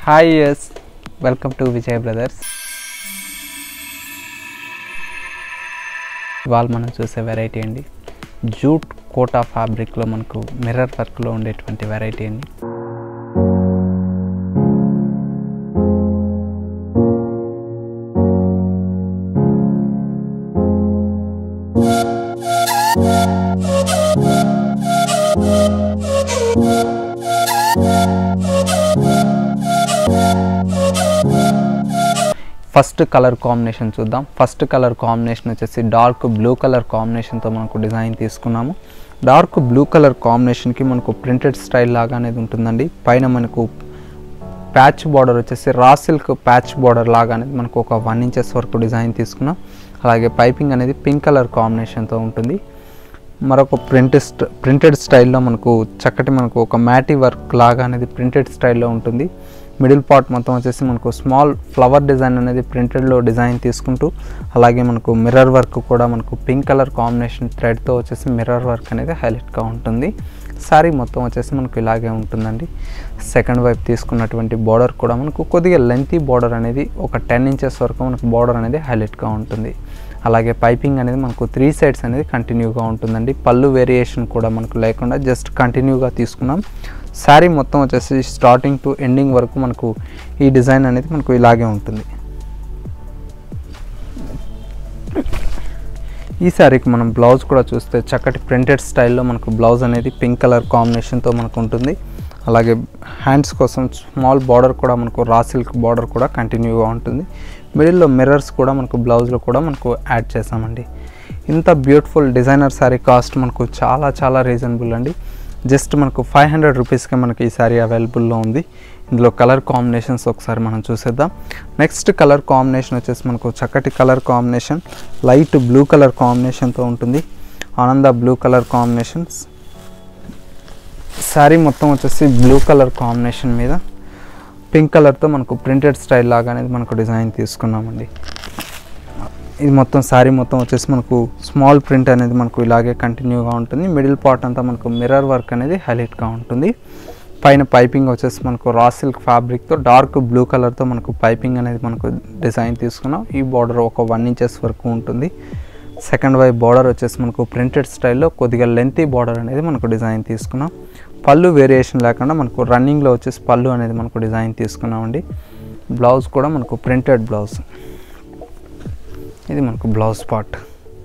hi yes welcome to Vijay Brothers ఇవాళ మనం చూసే వెరైటీ అండి జూట్ కోటా ఫ్యాబ్రిక్లో మనకు మిర్రర్ వర్క్లో ఉండేటువంటి వెరైటీ అండి ఫస్ట్ కలర్ కాంబినేషన్ చూద్దాం ఫస్ట్ కలర్ కాంబినేషన్ వచ్చేసి డార్క్ బ్లూ కలర్ కాంబినేషన్తో మనకు డిజైన్ తీసుకున్నాము డార్క్ బ్లూ కలర్ కాంబినేషన్కి మనకు ప్రింటెడ్ స్టైల్ లాగా అనేది ఉంటుందండి పైన మనకు ప్యాచ్ బార్డర్ వచ్చేసి రా సిల్క్ ప్యాచ్ బార్డర్ లాగా అనేది మనకు ఒక వన్ ఇంచెస్ వరకు డిజైన్ తీసుకున్నాం అలాగే పైపింగ్ అనేది పింక్ కలర్ కాంబినేషన్తో ఉంటుంది మరొక ప్రింట్ ప్రింటెడ్ స్టైల్లో మనకు చక్కటి మనకు ఒక మ్యాటీ వర్క్ లాగా అనేది ప్రింటెడ్ స్టైల్లో ఉంటుంది మిడిల్ పార్ట్ మొత్తం వచ్చేసి మనకు స్మాల్ ఫ్లవర్ డిజైన్ అనేది ప్రింటెడ్లో డిజైన్ తీసుకుంటూ అలాగే మనకు మిర్రర్ వర్క్ కూడా మనకు పింక్ కలర్ కాంబినేషన్ థ్రెడ్తో వచ్చేసి మిర్రర్ వర్క్ అనేది హైలైట్గా ఉంటుంది శారీ మొత్తం వచ్చేసి మనకు ఇలాగే ఉంటుందండి సెకండ్ వైపు తీసుకున్నటువంటి బార్డర్ కూడా మనకు కొద్దిగా లెంతీ బార్డర్ అనేది ఒక టెన్ ఇంచెస్ వరకు మనకు బార్డర్ అనేది హైలైట్గా ఉంటుంది అలాగే పైపింగ్ అనేది మనకు త్రీ సైడ్స్ అనేది కంటిన్యూగా ఉంటుందండి పళ్ళు వేరియేషన్ కూడా మనకు లేకుండా జస్ట్ కంటిన్యూగా తీసుకున్నాం శారీ మొత్తం వచ్చేసి స్టార్టింగ్ టు ఎండింగ్ వరకు మనకు ఈ డిజైన్ అనేది మనకు ఇలాగే ఉంటుంది ఈ శారీకి మనం బ్లౌజ్ కూడా చూస్తే చక్కటి ప్రింటెడ్ స్టైల్లో మనకు బ్లౌజ్ అనేది పింక్ కలర్ కాంబినేషన్తో మనకు ఉంటుంది అలాగే హ్యాండ్స్ కోసం స్మాల్ బార్డర్ కూడా మనకు రా సిల్క్ బార్డర్ కూడా కంటిన్యూగా ఉంటుంది మిడిల్లో మిర్రర్స్ కూడా మనకు బ్లౌజ్లో కూడా మనకు యాడ్ చేసామండి ఇంత బ్యూటిఫుల్ డిజైనర్ శారీ కాస్ట్ మనకు చాలా చాలా రీజనబుల్ అండి జస్ట్ మనకు ఫైవ్ హండ్రెడ్ రూపీస్కే మనకి ఈ శారీ అవైలబుల్లో ఉంది ఇందులో కలర్ కాంబినేషన్స్ ఒకసారి మనం చూసేద్దాం నెక్స్ట్ కలర్ కాంబినేషన్ వచ్చేసి మనకు చక్కటి colour combination light blue colour కాంబినేషన్తో ఉంటుంది ఆనంద బ్లూ కలర్ కాంబినేషన్స్ శారీ మొత్తం వచ్చేసి బ్లూ కలర్ కాంబినేషన్ మీద పింక్ కలర్తో మనకు ప్రింటెడ్ స్టైల్ లాగా అనేది మనకు డిజైన్ తీసుకున్నామండి ఇది మొత్తం శారీ మొత్తం వచ్చేసి మనకు స్మాల్ ప్రింట్ అనేది మనకు ఇలాగే కంటిన్యూగా ఉంటుంది మిడిల్ పార్ట్ అంతా మనకు మిర్రర్ వర్క్ అనేది హైలైట్గా ఉంటుంది పైన పైపింగ్ వచ్చేసి మనకు రా సిల్క్ ఫ్యాబ్రిక్తో డార్క్ బ్లూ కలర్తో మనకు పైపింగ్ అనేది మనకు డిజైన్ తీసుకున్నాం ఈ బార్డర్ ఒక వన్ ఇంచెస్ వరకు ఉంటుంది సెకండ్ వైపు బార్డర్ వచ్చేసి మనకు ప్రింటెడ్ స్టైల్లో కొద్దిగా లెంతీ బార్డర్ అనేది మనకు డిజైన్ తీసుకున్నాం పళ్ళు వేరియేషన్ లేకుండా మనకు రన్నింగ్లో వచ్చేసి పళ్ళు అనేది మనకు డిజైన్ తీసుకున్నామండి బ్లౌజ్ కూడా మనకు ప్రింటెడ్ బ్లౌజ్ ఇది మనకు బ్లౌజ్ పార్ట్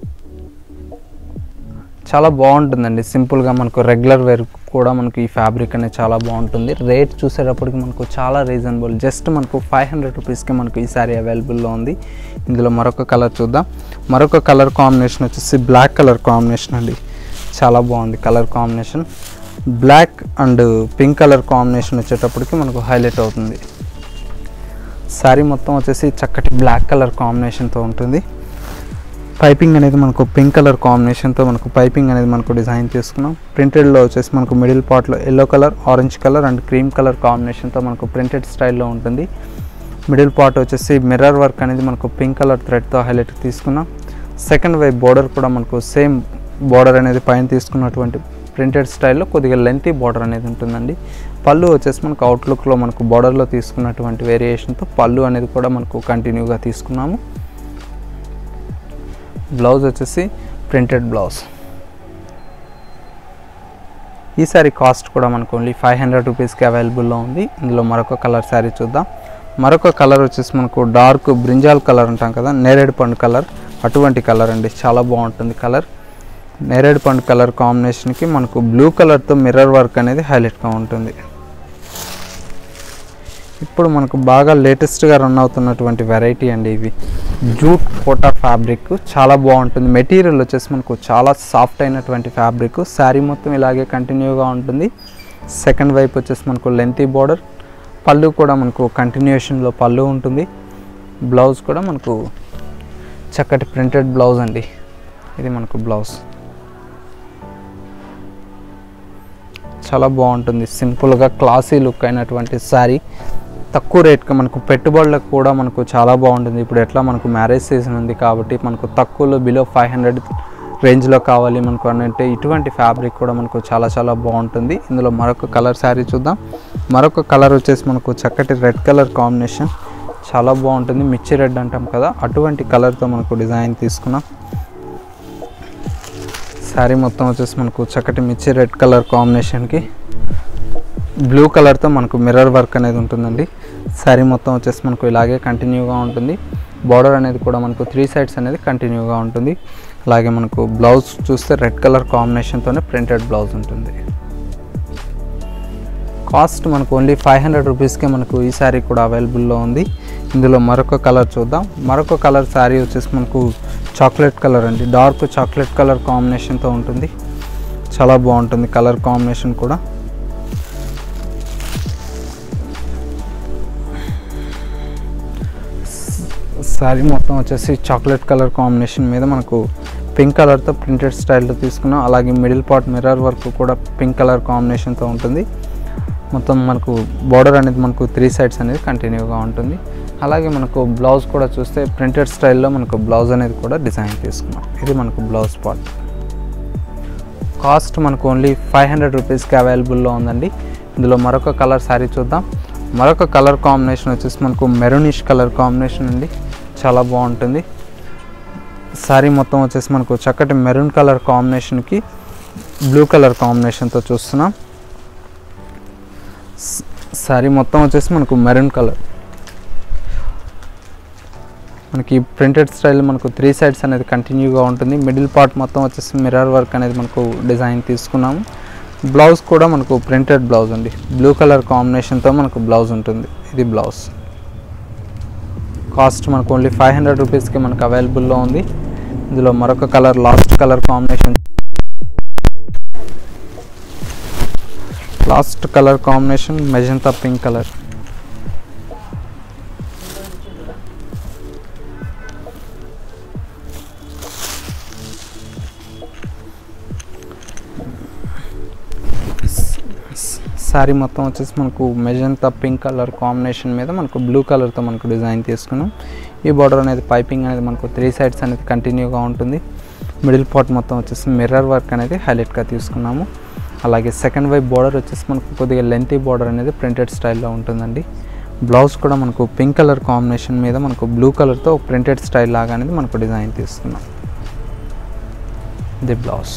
చాలా బాగుంటుందండి సింపుల్గా మనకు రెగ్యులర్ వేర్ కూడా మనకు ఈ ఫ్యాబ్రిక్ అనేది చాలా బాగుంటుంది రేట్ చూసేటప్పటికి మనకు చాలా రీజనబుల్ జస్ట్ మనకు ఫైవ్ హండ్రెడ్ రూపీస్కి మనకు ఈ సారీ అవైలబుల్లో ఉంది ఇందులో మరొక కలర్ చూద్దాం మరొక కలర్ కాంబినేషన్ వచ్చేసి బ్లాక్ కలర్ కాంబినేషన్ అండి చాలా బాగుంది colour combination black and pink colour combination వచ్చేటప్పటికి మనకు హైలైట్ అవుతుంది శారీ మొత్తం వచ్చేసి చక్కటి బ్లాక్ కలర్ కాంబినేషన్తో ఉంటుంది పైపింగ్ అనేది మనకు పింక్ కలర్ కాంబినేషన్తో మనకు పైపింగ్ అనేది మనకు డిజైన్ తీసుకున్నాం ప్రింటెడ్లో వచ్చేసి మనకు మిడిల్ పార్ట్లో yellow colour orange colour and cream colour కాంబినేషన్తో మనకు ప్రింటెడ్ స్టైల్లో ఉంటుంది మిడిల్ పార్ట్ వచ్చేసి మిర్రర్ వర్క్ అనేది మనకు పింక్ కలర్ థ్రెడ్తో హైలైట్ తీసుకున్నాం సెకండ్ వైపు బార్డర్ కూడా మనకు సేమ్ బార్డర్ అనేది పైన తీసుకున్నటువంటి ప్రింటెడ్ స్టైల్లో కొద్దిగా లెంతీ బార్డర్ అనేది ఉంటుందండి పళ్ళు వచ్చేసి మనకు అవుట్లుక్లో మనకు బార్డర్లో తీసుకున్నటువంటి వేరియేషన్తో పళ్ళు అనేది కూడా మనకు కంటిన్యూగా తీసుకున్నాము బ్లౌజ్ వచ్చేసి ప్రింటెడ్ బ్లౌజ్ ఈ శారీ కాస్ట్ కూడా మనకు ఓన్లీ ఫైవ్ హండ్రెడ్ రూపీస్కి అవైలబుల్లో ఉంది ఇందులో మరొక కలర్ శారీ చూద్దాం మరొక కలర్ వచ్చేసి మనకు డార్క్ బ్రింజాల్ కలర్ అంటాం కదా నేరేడు పండు కలర్ అటువంటి కలర్ అండి చాలా బాగుంటుంది కలర్ నేరేడు పండు కలర్ కాంబినేషన్కి మనకు బ్లూ కలర్తో మిర్రర్ వర్క్ అనేది హైలైట్గా ఉంటుంది ఇప్పుడు మనకు బాగా లేటెస్ట్గా రన్ అవుతున్నటువంటి వెరైటీ అండి ఇవి జూట్ కోటా ఫ్యాబ్రిక్ చాలా బాగుంటుంది మెటీరియల్ వచ్చేసి మనకు చాలా సాఫ్ట్ అయినటువంటి ఫ్యాబ్రిక్ శారీ మొత్తం ఇలాగే కంటిన్యూగా ఉంటుంది సెకండ్ వైపు వచ్చేసి మనకు లెంతీ బార్డర్ పళ్ళు కూడా మనకు కంటిన్యూషన్లో పళ్ళు ఉంటుంది బ్లౌజ్ కూడా మనకు చక్కటి ప్రింటెడ్ బ్లౌజ్ అండి ఇది మనకు బ్లౌజ్ చాలా బాగుంటుంది సింపుల్గా క్లాసీ లుక్ అయినటువంటి శారీ తక్కువ రేట్కి మనకు పెట్టుబడులకు కూడా మనకు చాలా బాగుంటుంది ఇప్పుడు ఎట్లా మనకు మ్యారేజ్ సీజన్ ఉంది కాబట్టి మనకు తక్కువలో బిలో ఫైవ్ హండ్రెడ్ రేంజ్లో కావాలి మనకు అని అంటే ఇటువంటి ఫ్యాబ్రిక్ కూడా మనకు చాలా చాలా బాగుంటుంది ఇందులో మరొక కలర్ శారీ చూద్దాం మరొక కలర్ వచ్చేసి మనకు చక్కటి రెడ్ కలర్ కాంబినేషన్ చాలా బాగుంటుంది మిర్చి రెడ్ అంటాం కదా అటువంటి కలర్తో మనకు డిజైన్ తీసుకున్నాం శారీ మొత్తం వచ్చేసి మనకు చక్కటి మిర్చి రెడ్ కలర్ కాంబినేషన్కి బ్లూ కలర్తో మనకు మిర్రర్ వర్క్ అనేది ఉంటుందండి శారీ మొత్తం వచ్చేసి మనకు ఇలాగే కంటిన్యూగా ఉంటుంది బార్డర్ అనేది కూడా మనకు త్రీ సైడ్స్ అనేది కంటిన్యూగా ఉంటుంది అలాగే మనకు బ్లౌజ్ చూస్తే రెడ్ కలర్ కాంబినేషన్తోనే ప్రింటెడ్ బ్లౌజ్ ఉంటుంది కాస్ట్ మనకు ఓన్లీ ఫైవ్ హండ్రెడ్ రూపీస్కే మనకు ఈ శారీ కూడా అవైలబుల్లో ఉంది ఇందులో మరొక కలర్ చూద్దాం మరొక కలర్ శారీ వచ్చేసి మనకు చాక్లెట్ కలర్ అండి డార్క్ చాక్లెట్ కలర్ కాంబినేషన్తో ఉంటుంది చాలా బాగుంటుంది కలర్ కాంబినేషన్ కూడా శారీ మొత్తం వచ్చేసి చాక్లెట్ కలర్ కాంబినేషన్ మీద మనకు పింక్ కలర్తో ప్రింటెడ్ స్టైల్లో తీసుకున్నాం అలాగే మిడిల్ పార్ట్ మిర్రర్ వర్క్ కూడా పింక్ కలర్ కాంబినేషన్తో ఉంటుంది మొత్తం మనకు బార్డర్ అనేది మనకు త్రీ సైడ్స్ అనేది కంటిన్యూగా ఉంటుంది అలాగే మనకు బ్లౌజ్ కూడా చూస్తే ప్రింటెడ్ స్టైల్లో మనకు బ్లౌజ్ అనేది కూడా డిజైన్ తీసుకున్నాం ఇది మనకు బ్లౌజ్ పార్ట్ కాస్ట్ మనకు ఓన్లీ ఫైవ్ హండ్రెడ్ రూపీస్కి అవైలబుల్లో ఉందండి ఇందులో మరొక కలర్ శారీ చూద్దాం మరొక కలర్ కాంబినేషన్ వచ్చేసి మనకు మెరూనిష్ కలర్ కాంబినేషన్ అండి చాలా బాగుంటుంది శారీ మొత్తం వచ్చేసి మనకు చక్కటి మెరూన్ కలర్ కాంబినేషన్కి బ్లూ కలర్ కాంబినేషన్తో చూస్తున్నాం శారీ మొత్తం వచ్చేసి మనకు మెరూన్ కలర్ మనకి ప్రింటెడ్ స్టైల్ మనకు త్రీ సైడ్స్ అనేది కంటిన్యూగా ఉంటుంది మిడిల్ పార్ట్ మొత్తం వచ్చేసి మిర్రర్ వర్క్ అనేది మనకు డిజైన్ తీసుకున్నాము బ్లౌజ్ కూడా మనకు ప్రింటెడ్ బ్లౌజ్ అండి బ్లూ కలర్ కాంబినేషన్తో మనకు బ్లౌజ్ ఉంటుంది ఇది బ్లౌజ్ కాస్ట్ మనకు ఓన్లీ ఫైవ్ హండ్రెడ్ రూపీస్కి మనకు అవైలబుల్లో ఉంది ఇందులో మరొక colour last colour combination last colour combination magenta pink colour sari మొత్తం వచ్చేసి మనకు మెజంతా పింక్ కలర్ కాంబినేషన్ మీద మనకు బ్లూ కలర్తో మనకు డిజైన్ తీసుకున్నాం ఈ బార్డర్ అనేది పైపింగ్ అనేది మనకు త్రీ సైడ్స్ అనేది కంటిన్యూగా ఉంటుంది మిడిల్ పార్ట్ మొత్తం వచ్చేసి మిర్రర్ వర్క్ అనేది హైలైట్గా తీసుకున్నాము అలాగే సెకండ్ వైపు బార్డర్ వచ్చేసి మనకు కొద్దిగా లెంతీ బార్డర్ అనేది ప్రింటెడ్ స్టైల్లో ఉంటుందండి బ్లౌజ్ కూడా మనకు పింక్ కలర్ కాంబినేషన్ మీద మనకు బ్లూ కలర్తో ప్రింటెడ్ స్టైల్ లాగా అనేది మనకు డిజైన్ తీసుకున్నాం ఇది బ్లౌజ్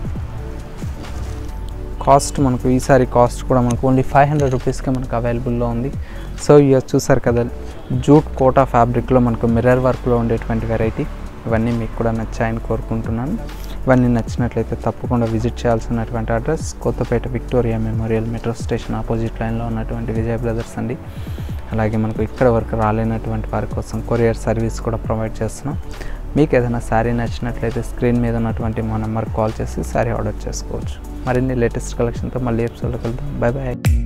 కాస్ట్ మనకు ఈసారి కాస్ట్ కూడా మనకు ఓన్లీ ఫైవ్ హండ్రెడ్ రూపీస్కే మనకు అవైలబుల్లో ఉంది సో ఇక చూసారు కదా జూట్ కోటా ఫ్యాబ్రిక్లో మనకు మిర్రర్ వర్క్లో ఉండేటువంటి వెరైటీ ఇవన్నీ మీకు కూడా నచ్చాయని కోరుకుంటున్నాను ఇవన్నీ నచ్చినట్లయితే తప్పకుండా విజిట్ చేయాల్సినటువంటి address Kothapet Victoria Memorial metro station opposite లైన్లో ఉన్నటువంటి విజయ్ బ్రదర్స్ అండి అలాగే మనకు ఇక్కడ వరకు రాలేనటువంటి వారి కోసం కొరియర్ సర్వీస్ కూడా ప్రొవైడ్ చేస్తున్నాం మీకు ఏదైనా శారీ నచ్చినట్లయితే స్క్రీన్ మీద ఉన్నటువంటి మా నెంబర్కి కాల్ చేసి శారీ ఆర్డర్ చేసుకోవచ్చు మరిన్ని లేటెస్ట్ కలెక్షన్తో మళ్ళీ ఎపిసోడ్లో కలుద్దాం బాయ్ బాయ్